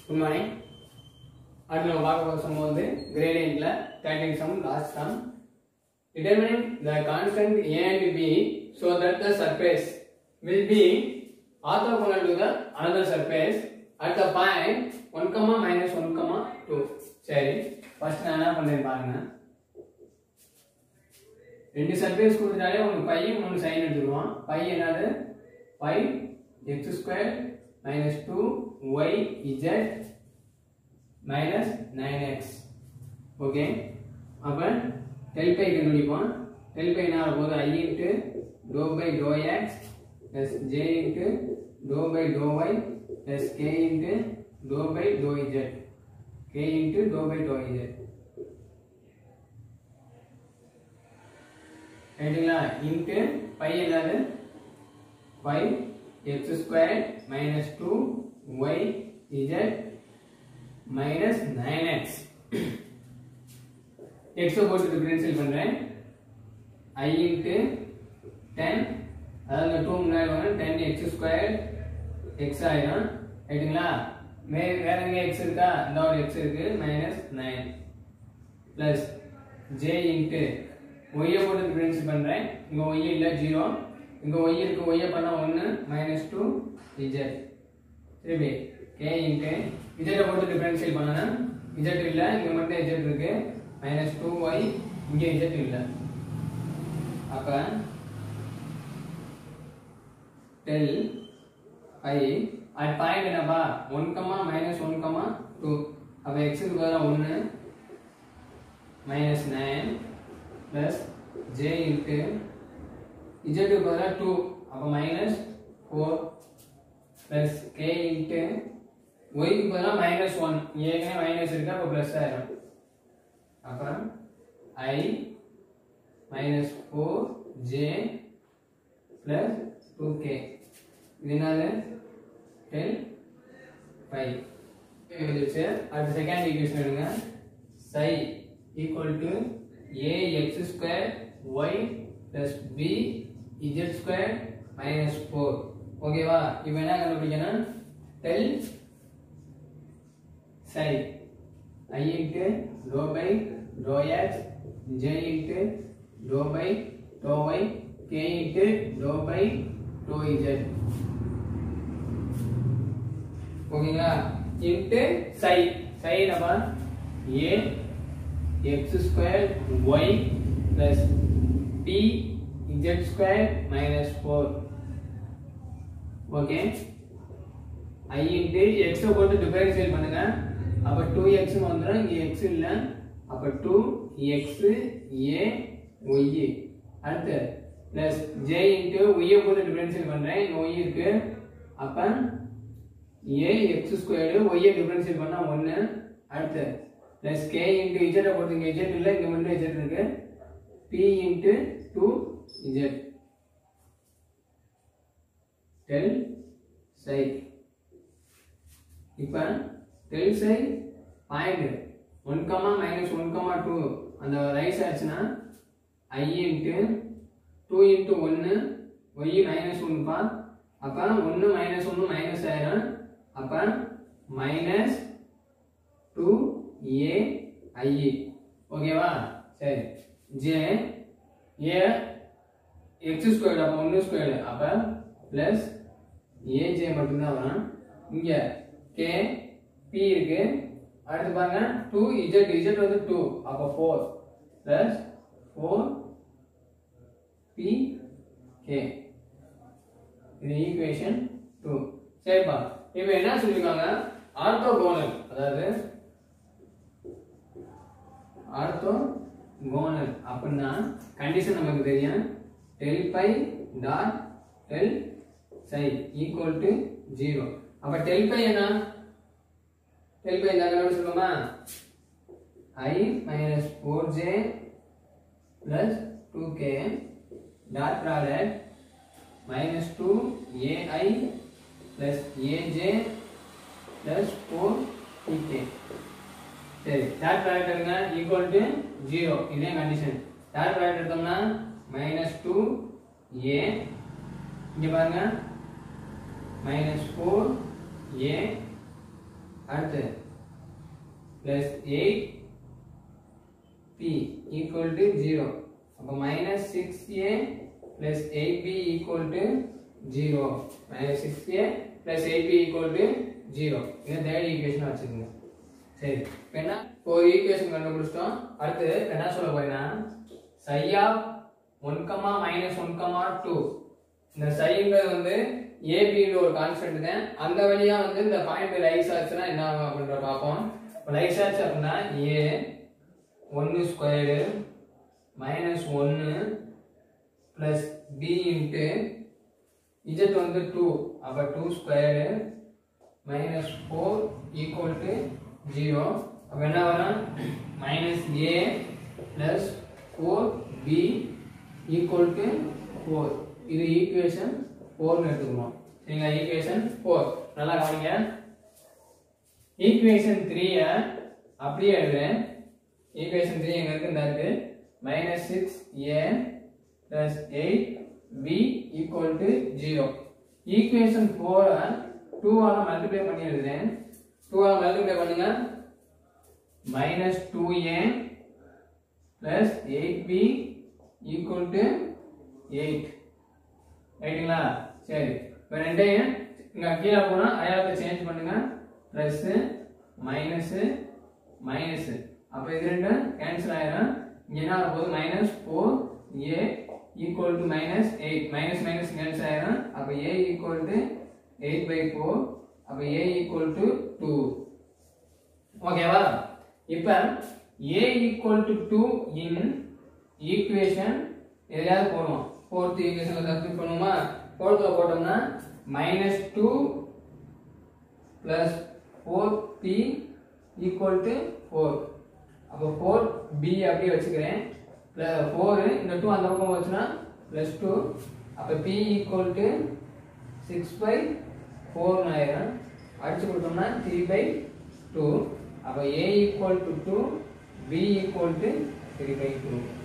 good morning அடுத்து நம்ம பார்க்க போகிற சம் வந்து கிரேடியன்ட்ல thirteen sum last sum determining the constant a and b so that the surface will be orthogonal to the another surface at the point 1 comma minus 1 comma 2 சரி first நான் என்ன பண்றேன் பாருங்க ரெண்டு சர்ஃபேஸ் கொடுத்தாலே ஒன்று பை ஒன்று சைன் எடுத்துருவான் பை என்னது phi x square minus two y z minus nine x okay அப்போ டெல் பை கண்டுபிடிப்போம் டெல் பை என்ன போது i into do phi do x plus j into do phi do y plus k into do phi do z k into do phi do z ரைட்டுங்களா into phi என்னது five x square minus two y z minus nine x எக்ஸை போட்டு differential பண்ணுறேன் i into ten அதாவது two முன்னாடி வரும் ten X square X ஆயிரும் ரைட்டுங்களா மே வேற எங்கே எக்ஸ் இருக்கா இந்த ஒரு எக்ஸ் இருக்கு minus nine plus j into ஒய்யை போட்டு டிஃபரன்ஷியல் பண்ணுறேன் இங்கே ஒய் இல்லை ஜீரோ இங்கே ஒய் இருக்கு ஒய்யை பண்ணால் ஒன்று மைனஸ் டூ இஜட் திருப்பி கே இன்ட்டு இஜட்டை போட்டு டிஃபரன்ஷியல் பண்ணணும் இஜட் இல்லை இங்கே மட்டும் இஜட் இருக்கு மைனஸ் டூ ஒய் இங்கே இஜட் இல்லை அப்போ டெல் ஐ அட் பாயிண்ட் என்னப்பா one comma minus one comma two அப்போ எக்ஸுக்கு பதிலாக ஒன்று minus nine plus j into இஜட்டுக்கு பதிலாக டூ அப்போ minus four plus k into ஒய்க்கு பதிலாக மைனஸ் ஒன் ஏற்கனவே மைனஸ் இருக்கு அப்போ ப்ளஸ் ஆயிரும் அப்புறம் i minus four j plus two k இது என்னது டென் ஃபைவ் வந்துருச்சு அடுத்த செகண்ட் ஈக்குவேஷன் எடுங்க psi equal to a x square y plus b z square minus four ஓகேவா இப்போ என்ன கண்டுபிடிக்கணும் del psi i into rho by rho x j into rho by rho y k into rho by rho z ஓகேங்களா into psi psi நம்ம a x square y plus b z square minus four okay i into x போட்டு differentiate பண்ணுங்க அப்ப 2x வந்துரும் இங்க x இல்ல அப்ப 2x a y அடுத்து பிளஸ் j இன்டு y போட்டு டிஃபரன்ஷியேட் பண்றேன் இங்க y இருக்கு அப்ப a x squared y differentiate பண்ணா 1 அடுத்து பிளஸ் k இன்டு z போட்டு இங்க z இல்ல இங்க மட்டும் z இருக்கு p into 2z del psi இப்போ del psi point one comma minus one comma two அந்த ரைஸ் ஆச்சுன்னா ஐ இன்ட்டு டூ இன்ட்டு ஒன்று ஒய் மைனஸ் ஒன்றுப்பா அப்போ ஒன்று மைனஸ் ஒன்று மைனஸ் ஆயிரும் அப்போ மைனஸ் டூ ஏ ஐஇ ஓகேவா சரி ஜே ஏ எக்ஸ் ஸ்கொயர்டு அப்போ ஒன்று ஸ்கொயர்டு அப்போ ப்ளஸ் ஏஜே மட்டும்தான் வரும் இங்கே கே பி இருக்கு அடுத்து பாருங்க டூ இஜெட் இஜெட் வந்து டூ அப்போ four plus four b k இது ஈக்குவேஷன் டூ சரிப்பா இப்போ என்ன சொல்லியிருக்காங்க ஆர்த்தோகோனல் அதாவது ஆர்த்தோகோனல் அப்படின்னா கண்டிஷன் நமக்கு தெரியும் del phi dot del psi equal to zero அப்ப டெல் பை என்ன டெல் பை என்ன கண்டுபிடிச்சிருக்கோமா i minus four j plus two k dot product minus two a i plus a j plus four b k சரி dot product எடுங்க equal to zero இதே condition dot product எடுத்தோம்னா minus two a இங்க பாருங்க minus 4 a அடுத்து plus eight b equal to zero அப்போ minus six a plus eight b equal to zero minus six a plus eight b equal to zero இதை third equation வச்சுக்கோங்க சரி இப்போ என்ன ஒரு ஈக்குவேஷன் கண்டுபிடிச்சிட்டோம் அடுத்து இப்ப என்ன சொல்ல போறேன்னா psi of one comma minus one comma two இந்த சைங்கிறது வந்து ஏபின்ற ஒரு கான்ஸ்டன்ட் தான் அந்த வழியா வந்து இந்த பாயிண்ட் லைஸ் ஆச்சுன்னா என்ன ஆகும் அப்படின்ற பார்ப்போம் இப்போ லைஸ் ஆச்சு அப்படின்னா ஏ ஒன்று ஸ்கொயர்டு மைனஸ் ஒன்று ப்ளஸ் பி இன்ட்டு இஜெட் வந்து டூ அப்போ two squared minus four equal to zero அப்போ என்ன வரும் minus a plus four b equal to four இது ஈக்குவேஷன் ஃபோர்னு எடுத்துக்கணும் சரிங்களா ஈக்குவேஷன் ஃபோர் நல்லா கவனிங்க ஈக்குவேஷன் த்ரீயை அப்படியே எழுதுறேன் ஈக்குவேஷன் த்ரீ எங்க இருக்கு இந்த இருக்கு minus six a plus eight b equal to zero equation ஃபோரை டூவால் மல்டிப்ளை பண்ணி எழுதுறேன் டூவால் மல்டிப்ளை பண்ணுங்க minus two a plus eight b equal to eight ரைட்டுங்களா சரி இப்போ ரெண்டையும் இங்கே கீழே போனால் அடையாளத்தை சேஞ்ச் பண்ணுங்க ப்ளஸ்ஸு மைனஸு மைனஸு அப்போ இது ரெண்டும் கேன்சல் ஆயிரும் இங்கே என்ன ஆகும் போது minus four a equal to minus eight minus minus cancel ஆயிரும் அப்போ a equal to eight by four அப்போ ஏ ஈக்குவல் டு டூ ஓகேவா இப்போ a equal to two in equation எதையாவது போடுவோம் ஃபோர்த் ஈக்குவேஷனில் சப்ஸ்டிட் பண்ணுவோமா ஃபோர்த்தில் போட்டோம்னா minus two plus four b equal to four அப்போ ஃபோர் பி அப்படியே வச்சுக்கிறேன் ப்ளஸ் ஃபோரு இந்த டூ அந்த பக்கம் வச்சுன்னா ப்ளஸ் டூ அப்போ b equal to six by ஃபோர்னு ஆயிரும் அடிச்சு கொடுத்தோம்னா த்ரீ பை டூ அப்போ a equal to two b equal to three by two